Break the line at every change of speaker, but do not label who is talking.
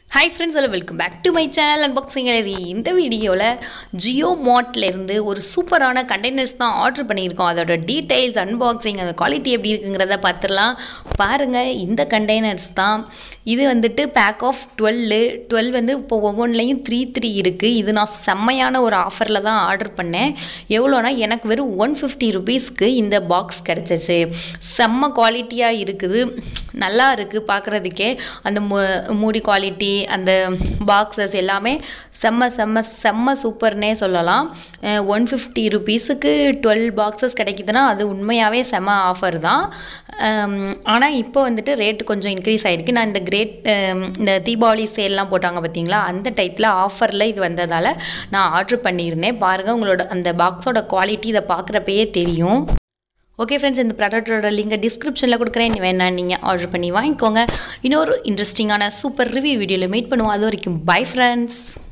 hi friends hello welcome back to my channel unboxing gallery இந்த வீடியோவில் ஜியோ மார்ட்லேருந்து ஒரு சூப்பரான கண்டெய்னர்ஸ் தான் ஆர்டர் பண்ணியிருக்கோம் அதோட டீட்டெயில்ஸ் அன்பாக்சிங் அந்த குவாலிட்டி எப்படி இருக்குங்கிறத பார்த்துடலாம் பாருங்கள் இந்த கண்டெய்னர்ஸ் தான் இது வந்துட்டு பேக் ஆஃப் டுவெல்லு டுவெல் வந்து இப்போ ஒவ்வொன்றுலையும் த்ரீ த்ரீ இருக்குது இது நான் செம்மையான ஒரு ஆஃபரில் தான் ஆர்டர் பண்ணேன் எவ்வளோனா எனக்கு வெறும் ஒன் ஃபிஃப்டி ருபீஸ்க்கு இந்த பாக்ஸ் கிடச்சிச்சு செம்ம குவாலிட்டியாக இருக்குது நல்லா இருக்குது பார்க்குறதுக்கே அந்த மு- மூடி குவாலிட்டி அந்த பாக்ஸஸ் எல்லாமே செம்ம செம்ம செம்ம சூப்பர்னே சொல்லலாம் ஒன் ஃபிஃப்டி ருபீஸுக்கு டுவெல் பாக்ஸஸ் கிடைக்குதுன்னா அது உண்மையாகவே செம்ம ஆஃபர் தான் ஆனால் இப்போ வந்துட்டு ரேட் கொஞ்சம் இன்க்ரீஸ் ஆகிருக்கு நான் இந்த கிரேட் இந்த தீபாவளி சேல்லாம் போட்டாங்க பார்த்தீங்களா அந்த டைத்தில் ஆஃபரில் இது வந்ததால் நான் ஆர்டர் பண்ணியிருந்தேன் பாருங்கள் உங்களோட அந்த பாக்ஸோட குவாலிட்டி இதை பார்க்குறப்பயே தெரியும் ஓகே ஃப்ரெண்ட்ஸ் இந்த ப்ராடக்ட்டோட லிங்கை டிஸ்கிரிப்ஷனில் கொடுக்குறேன் நீ வேணா நீங்கள் ஆர்டர் பண்ணி வாங்கிக்கோங்க இன்னொரு இன்ட்ரெஸ்டிங்கான சூப்பர் ரிவ்யூ வீடியோவில் மீட் பண்ணுவோம் அது வரைக்கும் பை ஃப்ரெண்ட்ஸ்